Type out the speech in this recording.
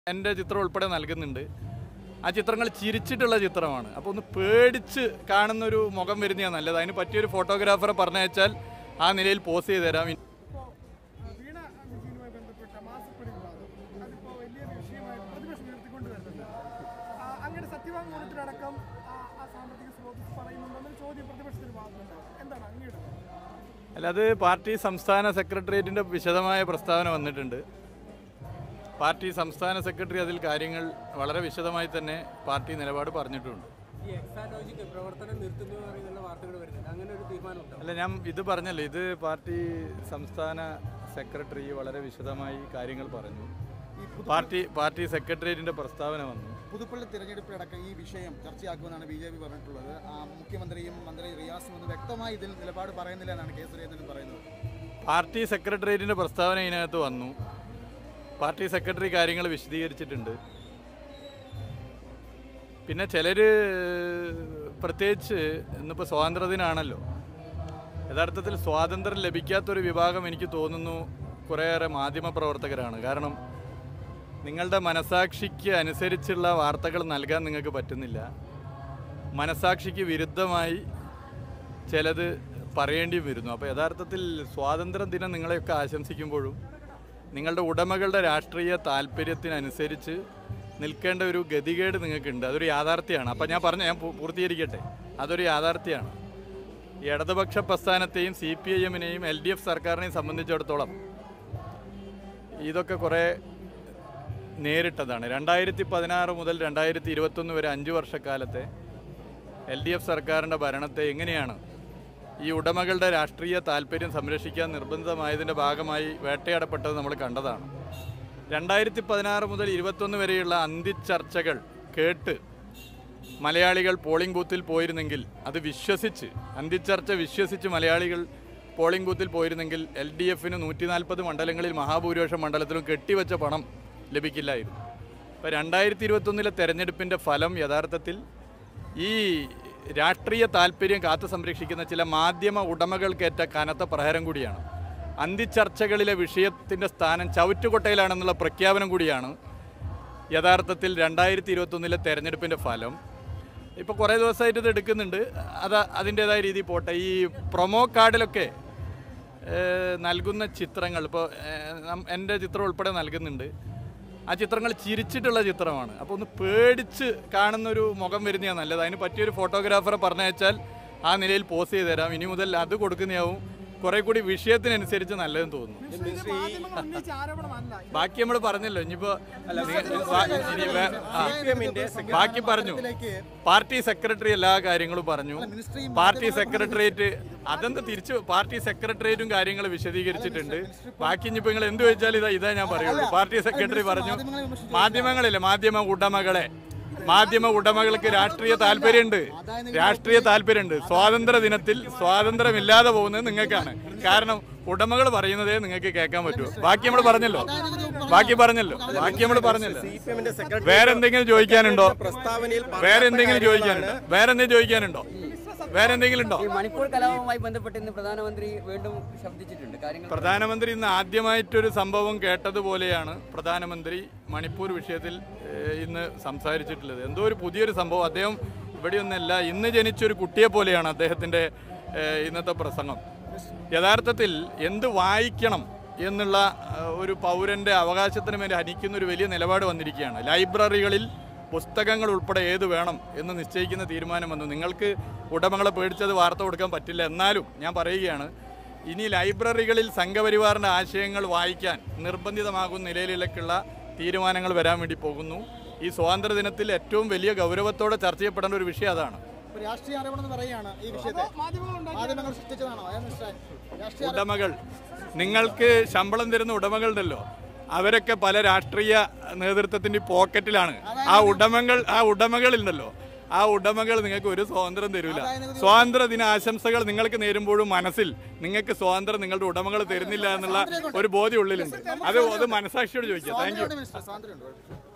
എൻ്റെ ചിത്രം ഉൾപ്പെടെ നൽകുന്നുണ്ട് ആ ചിത്രങ്ങൾ ചിരിച്ചിട്ടുള്ള ചിത്രമാണ് അപ്പോൾ ഒന്ന് പേടിച്ച് കാണുന്ന ഒരു മുഖം വരുന്നതാണ് നല്ലത് അതിന് പറ്റിയൊരു ഫോട്ടോഗ്രാഫറെ പറഞ്ഞയച്ചാൽ ആ നിലയിൽ പോസ് ചെയ്ത് തരാം ഇപ്പോൾ വീണ വിജയനുമായി ബന്ധപ്പെട്ട മാസപ്പടി വിവാദം അതിപ്പോൾ വലിയൊരു വിഷയമായി പ്രതിപക്ഷം ഉയർത്തിക്കൊണ്ട് വരുന്നുണ്ട് ആ, അങ്ങനെ സത്യവാങ്മൂലത്തിലടക്കം ആ ആ സാമ്പത്തിക സ്രോതസ് പറയുന്നുണ്ടെന്നൊരു ചോദ്യം പ്രതിപക്ഷത്തിന് ഭാഗത്തുണ്ട് എന്താണ് അങ്ങയുടെ അല്ല അത് പാർട്ടി സംസ്ഥാന സെക്രട്ടേറിയറ്റിൻ്റെ വിശദമായ പ്രസ്താവന വന്നിട്ടുണ്ട് പാർട്ടി സംസ്ഥാന സെക്രട്ടറി അതിൽ കാര്യങ്ങൾ വളരെ വിശദമായി തന്നെ പാർട്ടി നിലപാട് പറഞ്ഞിട്ടുണ്ട് ഈ എക്സാലോജിക്ക് പ്രവർത്തനം നിർത്തുന്നു എന്ന് പറയുന്നുള്ള വാർത്തകൾ വരുന്നുണ്ട് അങ്ങനെ ഒരു തീരുമാനമുണ്ടോ അല്ല ഞാൻ ഇത് പറഞ്ഞല്ലോ ഇത് പാർട്ടി സംസ്ഥാന സെക്രട്ടറി വളരെ വിശദമായി കാര്യങ്ങൾ പറഞ്ഞു പാർട്ടി പാർട്ടി സെക്രട്ടേറിയറ്റിൻ്റെ പ്രസ്താവന വന്നു പുതുപ്പള്ളി തിരഞ്ഞെടുപ്പിലടക്കം ഈ വിഷയം ചർച്ചയാക്കുമെന്നാണ് ബി ജെ പി പറഞ്ഞിട്ടുള്ളത് ആ മുഖ്യമന്ത്രിയും മന്ത്രി റിയാസും ഒന്ന് വ്യക്തമായി ഇതിൽ നിലപാട് പറയുന്നില്ല എന്നാണ് കെ സുരേന്ദ്രൻ പറയുന്നത് പാർട്ടി സെക്രട്ടേറിയറ്റിൻ്റെ പ്രസ്താവന ഇതിനകത്ത് വന്നു പാർട്ടി സെക്രട്ടറി കാര്യങ്ങൾ വിശദീകരിച്ചിട്ടുണ്ട് പിന്നെ ചിലർ പ്രത്യേകിച്ച് ഇന്നിപ്പോൾ സ്വാതന്ത്ര്യദിനാണല്ലോ യഥാർത്ഥത്തിൽ സ്വാതന്ത്ര്യം ലഭിക്കാത്തൊരു വിഭാഗം എനിക്ക് തോന്നുന്നു കുറേയേറെ മാധ്യമപ്രവർത്തകരാണ് കാരണം നിങ്ങളുടെ മനസാക്ഷിക്ക് അനുസരിച്ചുള്ള വാർത്തകൾ നൽകാൻ നിങ്ങൾക്ക് പറ്റുന്നില്ല മനസാക്ഷിക്ക് വിരുദ്ധമായി ചിലത് പറയേണ്ടി വരുന്നു അപ്പോൾ യഥാർത്ഥത്തിൽ സ്വാതന്ത്ര്യ ദിനം നിങ്ങളെയൊക്കെ ആശംസിക്കുമ്പോഴും നിങ്ങളുടെ ഉടമകളുടെ രാഷ്ട്രീയ താല്പര്യത്തിനനുസരിച്ച് നിൽക്കേണ്ട ഒരു ഗതികേട് നിങ്ങൾക്കുണ്ട് അതൊരു യാഥാർത്ഥ്യമാണ് അപ്പോൾ ഞാൻ പറഞ്ഞ ഞാൻ പൂ- പൂർത്തീകരിക്കട്ടെ അതൊരു യാഥാർത്ഥ്യമാണ് ഈ ഇടതുപക്ഷ പ്രസ്ഥാനത്തെയും സി പി ഐ എമ്മിനെയും എൽ ഡി എഫ് സർക്കാരിനെയും സംബന്ധിച്ചിടത്തോളം ഇതൊക്കെ കുറേ നേരിട്ടതാണ് രണ്ടായിരത്തി പതിനാറ് മുതൽ രണ്ടായിരത്തി ഇരുപത്തൊന്ന് വരെ അഞ്ച് വർഷക്കാലത്തെ എൽ ഡി എഫ് സർക്കാരിൻ്റെ ഭരണത്തെ എങ്ങനെയാണ് ഈ ഉടമകളുടെ രാഷ്ട്രീയ താല്പര്യം സംരക്ഷിക്കാൻ നിർബന്ധിതമായതിൻ്റെ ഭാഗമായി വേട്ടയാടപ്പെട്ടത് നമ്മൾ കണ്ടതാണ് രണ്ടായിരത്തി പതിനാറ് മുതൽ ഇരുപത്തൊന്ന് വരെയുള്ള അന്തിച്ചർച്ചകൾ കേട്ട് മലയാളികൾ പോളിംഗ് ബൂത്തിൽ പോയിരുന്നെങ്കിൽ അത് വിശ്വസിച്ച് അന്തിച്ചർച്ച വിശ്വസിച്ച് മലയാളികൾ പോളിംഗ് ബൂത്തിൽ പോയിരുന്നെങ്കിൽ എൽ ഡി എഫിന് നൂറ്റി നാൽപ്പത് മണ്ഡലങ്ങളിൽ മഹാഭൂരിപക്ഷ മണ്ഡലത്തിലും കെട്ടിവെച്ച പണം ലഭിക്കില്ലായിരുന്നു അപ്പോൾ രണ്ടായിരത്തി ഇരുപത്തൊന്നിലെ തെരഞ്ഞെടുപ്പിൻ്റെ ഫലം യഥാർത്ഥത്തിൽ ഈ രാഷ്ട്രീയ താല്പര്യം കാത്തു സംരക്ഷിക്കുന്ന ചില മാധ്യമ ഉടമകൾക്കേറ്റ കനത്ത പ്രഹരം കൂടിയാണ് അന്തിച്ചർച്ചകളിലെ വിഷയത്തിൻ്റെ സ്ഥാനം ചവിറ്റുകൊട്ടയിലാണെന്നുള്ള പ്രഖ്യാപനം കൂടിയാണ് യഥാർത്ഥത്തിൽ രണ്ടായിരത്തി ഇരുപത്തൊന്നിലെ തെരഞ്ഞെടുപ്പിൻ്റെ ഫലം ഇപ്പോൾ കുറേ ദിവസമായിട്ട് ഇത് എടുക്കുന്നുണ്ട് അത് അതിൻ്റേതായ രീതിയിൽ പോട്ടെ ഈ പ്രൊമോ കാർഡിലൊക്കെ ഏഹ്, നൽകുന്ന ചിത്രങ്ങൾ ഇപ്പോൾ എൻ്റെ ചിത്രം ഉൾപ്പെടെ നൽകുന്നുണ്ട് ആ ചിത്രങ്ങൾ ചിരിച്ചിട്ടുള്ള ചിത്രമാണ് അപ്പോൾ ഒന്ന് പേടിച്ച് കാണുന്ന ഒരു മുഖം വരുന്നതാണ് നല്ലത് അതിന് പറ്റിയൊരു ഫോട്ടോഗ്രാഫറെ പറഞ്ഞയച്ചാൽ ആ നിലയിൽ പോസ് ചെയ്ത് തരാം ഇനി മുതൽ അത് കൊടുക്കുന്നതാവും കുറേ കൂടി വിഷയത്തിനനുസരിച്ച് നല്ലതെന്ന് തോന്നുന്നു ഇത് മാധ്യമങ്ങൾ ഉന്നയിച്ച ആരോപണമല്ല ബാക്കി നമ്മൾ പറഞ്ഞല്ലോ ഇനിയിപ്പോ നിങ്ങൾ വാ- ഇനി വേ- ആ. ബാക്കി പറഞ്ഞു പാർട്ടി സെക്രട്ടറി എല്ലാ കാര്യങ്ങളും പറഞ്ഞു പാർട്ടി സെക്രട്ടേറിയറ്റ് അതെന്താ തിരിച്ചു പാർട്ടി സെക്രട്ടേറിയറ്റും കാര്യങ്ങൾ വിശദീകരിച്ചിട്ടുണ്ട് ബാക്കി ഇനിയിപ്പോ നിങ്ങൾ എന്ത് ചോദിച്ചാൽ ഇതാ ഇതാ ഞാൻ പറയുള്ളൂ പാർട്ടി സെക്രട്ടറി പറഞ്ഞു മാധ്യമങ്ങളില്ല മാധ്യമ ഉടമകളെ മാധ്യമ ഉടമകൾക്ക് രാഷ്ട്രീയ താല്പര്യമുണ്ട് രാഷ്ട്രീയ താല്പര്യമുണ്ട് സ്വാതന്ത്ര്യ ദിനത്തിൽ സ്വാതന്ത്ര്യമില്ലാതെ പോകുന്നത് നിങ്ങൾക്കാണ് കാരണം ഉടമകൾ പറയുന്നതേ നിങ്ങൾക്ക് കേൾക്കാൻ പറ്റൂ ബാക്കി നമ്മൾ പറഞ്ഞല്ലോ ബാക്കി പറഞ്ഞല്ലോ ബാക്കി നമ്മൾ പറഞ്ഞല്ലോ സിപിഎമ്മിന്റെ സെക്രട്ടറി വേറെ എന്തെങ്കിലും ചോദിക്കാനുണ്ടോ പ്രസ്താവനയിൽ വേറെ എന്തെങ്കിലും ചോദിക്കാനുണ്ടോ വേറെ എന്തെങ്കിലും ചോദിക്കാനുണ്ടോ വേറെ എന്തെങ്കിലും ഉണ്ടോ ഈ മണിപ്പൂർ കലാപവുമായി ബന്ധപ്പെട്ട് ഇന്ന് പ്രധാനമന്ത്രി വീണ്ടും ശബ്ദിച്ചിട്ടുണ്ട് കാര്യങ്ങൾ പ്രധാനമന്ത്രി ഇന്ന് ആദ്യമായിട്ടൊരു സംഭവം കേട്ടതുപോലെയാണ് പ്രധാനമന്ത്രി മണിപ്പൂർ വിഷയത്തിൽ ഏഹ്, ഇന്ന് സംസാരിച്ചിട്ടുള്ളത് എന്തോ ഒരു പുതിയൊരു സംഭവം അദ്ദേഹം ഇവിടെയൊന്നല്ല ഇന്ന് ജനിച്ചൊരു കുട്ടിയെ പോലെയാണ് അദ്ദേഹത്തിൻ്റെ ഏഹ്, ഇന്നത്തെ പ്രസംഗം യഥാർത്ഥത്തിൽ എന്ത് വായിക്കണം എന്നുള്ള ഏഹ്, ഒരു പൗരൻ്റെ അവകാശത്തിന് വേണ്ടി ഹനിക്കുന്ന ഒരു വലിയ നിലപാട് വന്നിരിക്കുകയാണ് ലൈബ്രറികളിൽ പുസ്തകങ്ങൾ ഉൾപ്പെടെ ഏത് വേണം എന്ന് നിശ്ചയിക്കുന്ന തീരുമാനം വന്നു നിങ്ങൾക്ക് ഉടമകളെ പേടിച്ചത് വാർത്ത കൊടുക്കാൻ പറ്റില്ല എന്നാലും ഞാൻ പറയുകയാണ് ഇനി ലൈബ്രറികളിൽ സംഘപരിവാറിൻ്റെ ആശയങ്ങൾ വായിക്കാൻ നിർബന്ധിതമാകുന്ന നിലയിലേക്കുള്ള തീരുമാനങ്ങൾ വരാൻ വേണ്ടി പോകുന്നു ഈ സ്വാതന്ത്ര്യ ദിനത്തിൽ ഏറ്റവും വലിയ ഗൗരവത്തോടെ ചർച്ച ചെയ്യപ്പെടേണ്ട ഒരു വിഷയം അതാണ് ഇപ്പൊ രാഷ്ട്രീയ ആരോപണം എന്ന് പറയുകയാണ് ഈ വിഷയത്തെ മാധ്യമങ്ങൾ മാധ്യമങ്ങൾ സൃഷ്ടിച്ചതാണോ അയാൾ മനസ്സിലായി രാഷ്ട്രീയ ഉടമകൾ നിങ്ങൾക്ക് ശമ്പളം തരുന്ന ഉടമകളുണ്ടല്ലോ അവരൊക്കെ പല രാഷ്ട്രീയ നേതൃത്വത്തിന്റെ പോക്കറ്റിലാണ് ആ ഉടമകൾ ആ ഉടമകളുണ്ടല്ലോ ആ ഉടമകൾ നിങ്ങൾക്ക് ഒരു സ്വാതന്ത്ര്യം തരൂല സ്വാതന്ത്ര്യ ദിന ആശംസകൾ നിങ്ങൾക്ക് നേരുമ്പോഴും മനസ്സിൽ നിങ്ങൾക്ക് സ്വാതന്ത്ര്യം നിങ്ങളുടെ ഉടമകൾ തരുന്നില്ല എന്നുള്ള ഒരു ബോധ്യം ഉള്ളിലുണ്ട് അത് അത് മനസാക്ഷിയോട് ചോദിക്കാം താങ്ക് യു സ്വാതന്ത്ര്യം ഉണ്ടോ